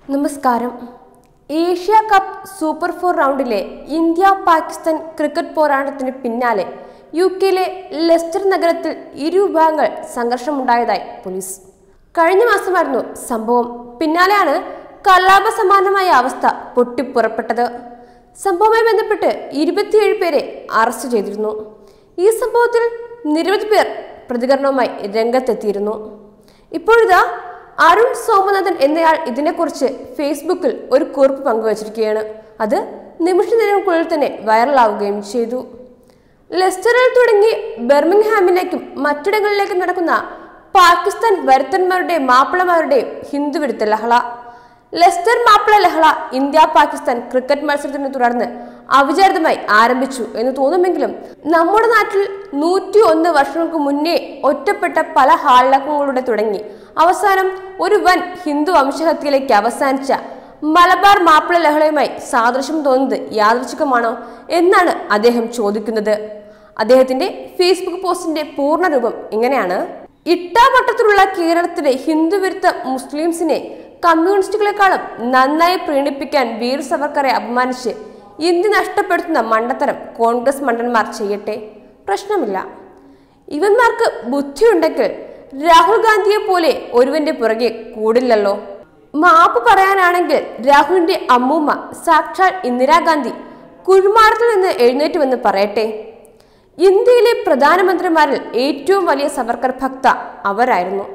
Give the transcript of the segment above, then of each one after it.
നമസ്കാരം Asia cup super four റൗണ്ടിലെ India Pakistan cricket പോരാട്ടത്തിന് പിന്നാലെ യു കെയിലെ ലെസ്റ്റർ നഗരത്തിൽ ഇരു വിഭാഗങ്ങൾ സംഘർഷമുണ്ടായതായി പോലീസ് കഴിഞ്ഞ മാസമായിരുന്നു സംഭവം പിന്നാലെയാണ് കലാപ സമാനമായ അവസ്ഥ പൊട്ടിപ്പുറപ്പെട്ടത് സംഭവവുമായി ബന്ധപ്പെട്ട് ഇരുപത്തിയേഴ് പേരെ അറസ്റ്റ് ചെയ്തിരുന്നു ഈ സംഭവത്തിൽ നിരവധി പേർ പ്രതികരണവുമായി രംഗത്തെത്തിയിരുന്നു ഇപ്പോഴിതാ അരുൺ സോമനാഥൻ എന്നയാൾ ഇതിനെക്കുറിച്ച് ഫേസ്ബുക്കിൽ ഒരു കുറിപ്പ് പങ്കുവച്ചിരിക്കുകയാണ് അത് നിമിഷ നേരങ്ങൾക്കുള്ളിൽ തന്നെ വൈറലാവുകയും ചെയ്തു ലെസ്റ്ററിൽ തുടങ്ങി ബെർമിംഗ്ഹാമിലേക്കും മറ്റിടങ്ങളിലേക്കും നടക്കുന്ന പാകിസ്ഥാൻ വരുത്തന്മാരുടെ മാപ്പിളമാരുടെയും ഹിന്ദു വിരുദ്ധ ലഹള ലെസ്റ്റർ മാപ്പിള ലഹള ഇന്ത്യ പാകിസ്ഥാൻ ക്രിക്കറ്റ് മത്സരത്തിനെ തുടർന്ന് അവിചാരിതമായി ആരംഭിച്ചു എന്ന് തോന്നുമെങ്കിലും നമ്മുടെ നാട്ടിൽ നൂറ്റി ഒന്ന് വർഷങ്ങൾക്ക് മുന്നേ ഒറ്റപ്പെട്ട പല ഹാളക്കങ്ങളുടെ തുടങ്ങി അവസാനം ഒരു വൻ ഹിന്ദു വംശഹത്യയിലേക്ക് അവസാനിച്ച മലബാർ മാപ്പിള ലഹളയുമായി സാദൃശ്യം തോന്നുന്നത് യാദൃച്ഛികമാണോ എന്നാണ് അദ്ദേഹം ചോദിക്കുന്നത് അദ്ദേഹത്തിന്റെ ഫേസ്ബുക്ക് പോസ്റ്റിന്റെ പൂർണ്ണരൂപം ഇങ്ങനെയാണ് ഇട്ടാവട്ടത്തിലുള്ള കേരളത്തിലെ ഹിന്ദുവിരുദ്ധ മുസ്ലിംസിനെ കമ്മ്യൂണിസ്റ്റുകളെക്കാളും നന്നായി പ്രീണിപ്പിക്കാൻ വീർ സവർക്കറെ അപമാനിച്ച് ഇന്ത്യ നഷ്ടപ്പെടുത്തുന്ന മണ്ടത്തരം കോൺഗ്രസ് മണ്ടന്മാർ ചെയ്യട്ടെ പ്രശ്നമില്ല ഇവന്മാർക്ക് ബുദ്ധിയുണ്ടെങ്കിൽ രാഹുൽ ഗാന്ധിയെ പോലെ ഒരുവന്റെ പുറകെ കൂടില്ലല്ലോ മാപ്പ് പറയാനാണെങ്കിൽ രാഹുലിന്റെ അമ്മൂമ്മ സാക്ഷാൽ ഇന്ദിരാഗാന്ധി കുഴിമാടത്തിൽ നിന്ന് എഴുന്നേറ്റുവെന്ന് പറയട്ടെ ഇന്ത്യയിലെ പ്രധാനമന്ത്രിമാരിൽ ഏറ്റവും വലിയ സവർക്കർ ഭക്ത അവരായിരുന്നു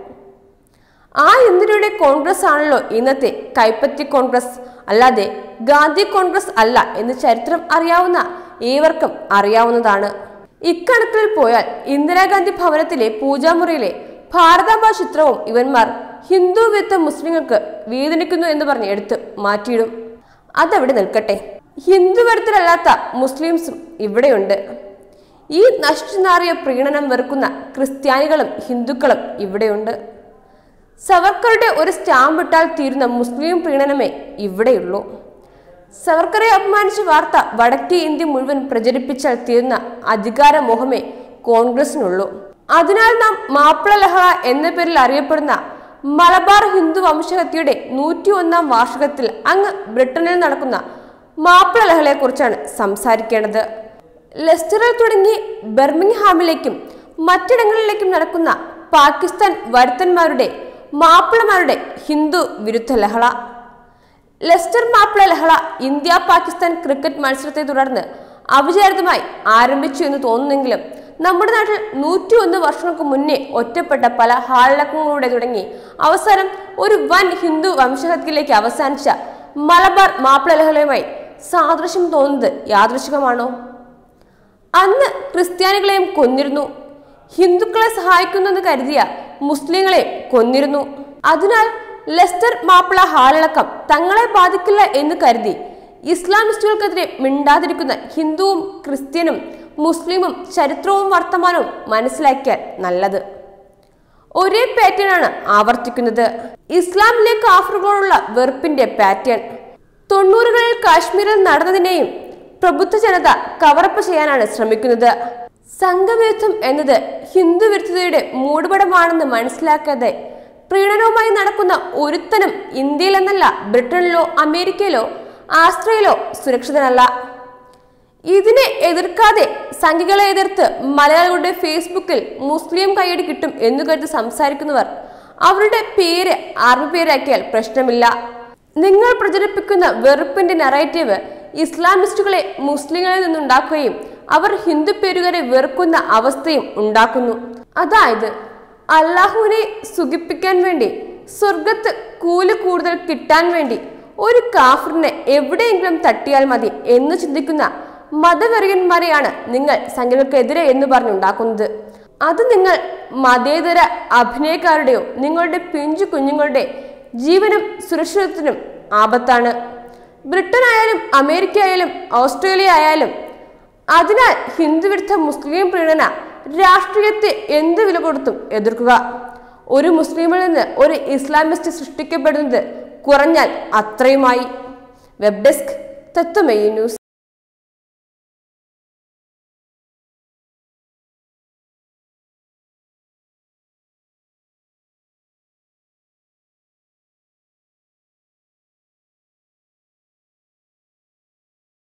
ആ ഇന്ദിരയുടെ കോൺഗ്രസ് ആണല്ലോ ഇന്നത്തെ കൈപ്പറ്റി കോൺഗ്രസ് അല്ലാതെ ഗാന്ധി കോൺഗ്രസ് അല്ല എന്ന് ചരിത്രം അറിയാവുന്ന ഏവർക്കും അറിയാവുന്നതാണ് ഇക്കണക്കിൽ പോയാൽ ഇന്ദിരാഗാന്ധി ഭവനത്തിലെ പൂജാമുറിയിലെ ഭാരതാംബ ചിത്രവും ഇവന്മാർ ഹിന്ദു വിരുദ്ധ മുസ്ലിങ്ങൾക്ക് വേദനിക്കുന്നു എന്ന് പറഞ്ഞ് എടുത്ത് മാറ്റിയിടും അതവിടെ നിൽക്കട്ടെ ഹിന്ദു വിരുദ്ധരല്ലാത്ത മുസ്ലിംസും ഇവിടെയുണ്ട് ഈ നഷ്ടനാറിയ പ്രീണനം വെറുക്കുന്ന ക്രിസ്ത്യാനികളും ഹിന്ദുക്കളും ഇവിടെയുണ്ട് സവർക്കറുടെ ഒരു സ്റ്റാമ്പ് ഇട്ടാൽ തീരുന്ന മുസ്ലിം പ്രീണനമേ ഇവിടെയുള്ളൂ സവർക്കറെ അപമാനിച്ച വാർത്ത വടക്കേ ഇന്ത്യ മുഴുവൻ പ്രചരിപ്പിച്ചാൽ തീരുന്ന അധികാരമോഹമേ കോൺഗ്രസിനുള്ളൂ അതിനാൽ നാം മാപ്പിള ലഹള എന്ന പേരിൽ അറിയപ്പെടുന്ന മലബാർ ഹിന്ദു വംശഹത്യയുടെ നൂറ്റി ഒന്നാം വാർഷികത്തിൽ അങ്ങ് ബ്രിട്ടനിൽ നടക്കുന്ന മാപ്പിള ലഹളയെക്കുറിച്ചാണ് സംസാരിക്കേണ്ടത് ലെസ്റ്ററിൽ തുടങ്ങി ബെർമിംഗ്ഹാമിലേക്കും മറ്റിടങ്ങളിലേക്കും നടക്കുന്ന പാകിസ്ഥാൻ വരുത്തന്മാരുടെ മാപ്പിളമാരുടെ ഹിന്ദു വിരുദ്ധ ലഹള ലെസ്റ്റർ മാപ്പിള ലഹള ഇന്ത്യ പാകിസ്ഥാൻ ക്രിക്കറ്റ് മത്സരത്തെ തുടർന്ന് അവിചാരിതമായി ആരംഭിച്ചു എന്ന് തോന്നുന്നെങ്കിലും നമ്മുടെ നാട്ടിൽ നൂറ്റി ഒന്ന് വർഷങ്ങൾക്ക് മുന്നേ ഒറ്റപ്പെട്ട പല ഹാളക്കങ്ങളുടെ തുടങ്ങി അവസാനം ഒരു വൻ ഹിന്ദു വംശഹത്യയിലേക്ക് അവസാനിച്ച മലബാർ മാപ്പിള ലഹളയുമായി സാദൃശ്യം തോന്നുന്നത് യാദൃശികമാണോ അന്ന് ക്രിസ്ത്യാനികളെയും കൊന്നിരുന്നു ഹിന്ദുക്കളെ സഹായിക്കുന്നെന്ന് കരുതിയ മുസ്ലിങ്ങളെ കൊന്നിരുന്നു അതിനാൽ ലെസ്റ്റർ മാപ്പിള ഹാളിളക്കം തങ്ങളെ ബാധിക്കില്ല എന്ന് കരുതി ഇസ്ലാമിസ്റ്റുകൾക്കെതിരെ മിണ്ടാതിരിക്കുന്ന ഹിന്ദുവും ക്രിസ്ത്യനും മുസ്ലിമും ചരിത്രവും വർത്തമാനവും മനസ്സിലാക്കിയാൽ നല്ലത് ഒരേ പാറ്റേൺ ആണ് ആവർത്തിക്കുന്നത് ഇസ്ലാമിലെ കാഫറുകളോടുള്ള വെറുപ്പിന്റെ പാറ്റേൺ തൊണ്ണൂറുകളിൽ കാശ്മീരിൽ നടന്നതിനെയും പ്രബുദ്ധ ജനത കവറപ്പ് ചെയ്യാനാണ് ശ്രമിക്കുന്നത് സംഘവിരുദ്ധം എന്നത് ഹിന്ദു വിരുദ്ധതയുടെ മൂടുപടമാണെന്ന് മനസ്സിലാക്കാതെ പ്രീണനവുമായി നടക്കുന്ന ഒരുത്തനും ഇന്ത്യയിലെന്നല്ല ബ്രിട്ടനിലോ അമേരിക്കയിലോ ആസ്ട്രയിലോ സുരക്ഷിതനല്ല ഇതിനെ എതിർക്കാതെ സംഘികളെ എതിർത്ത് മലയാളികളുടെ ഫേസ്ബുക്കിൽ മുസ്ലിം കൈയടി കിട്ടും എന്നു കരുതി സംസാരിക്കുന്നവർ അവരുടെ പേര് ആർമി പേരാക്കിയാൽ പ്രശ്നമില്ല നിങ്ങൾ പ്രചരിപ്പിക്കുന്ന വെറുപ്പിന്റെ നറേറ്റീവ് ഇസ്ലാമിസ്റ്റുകളെ മുസ്ലിങ്ങളിൽ നിന്നുണ്ടാക്കുകയും അവർ ഹിന്ദു പേരുകാരെ വെറുക്കുന്ന അവസ്ഥയും ഉണ്ടാക്കുന്നു അതായത് അള്ളാഹുവിനെ സുഖിപ്പിക്കാൻ വേണ്ടി സ്വർഗത്ത് കൂലി കൂടുതൽ കിട്ടാൻ വേണ്ടി ഒരു കാഫറിനെ എവിടെയെങ്കിലും തട്ടിയാൽ മതി എന്ന് ചിന്തിക്കുന്ന മതവെറിയന്മാരെയാണ് നിങ്ങൾ സംഘടനക്കെതിരെ എന്ന് പറഞ്ഞുണ്ടാക്കുന്നത് അത് നിങ്ങൾ മതേതര അഭിനയക്കാരുടെയോ നിങ്ങളുടെ പിഞ്ചു കുഞ്ഞുങ്ങളുടെ ജീവനും സുരക്ഷിതത്വത്തിനും ആപത്താണ് ബ്രിട്ടൻ ആയാലും അമേരിക്ക ആയാലും ഓസ്ട്രേലിയ ആയാലും അതിനാൽ ഹിന്ദുവിരുദ്ധ മുസ്ലിം പ്രീണന രാഷ്ട്രീയത്തെ എന്ത് വില കൊടുത്തും എതിർക്കുക ഒരു മുസ്ലിമിൽ നിന്ന് ഒരു ഇസ്ലാമിസ്റ്റ് സൃഷ്ടിക്കപ്പെടുന്നത് കുറഞ്ഞാൽ അത്രയുമായി വെബ് ഡെസ്ക് തത്വമയി ന്യൂസ്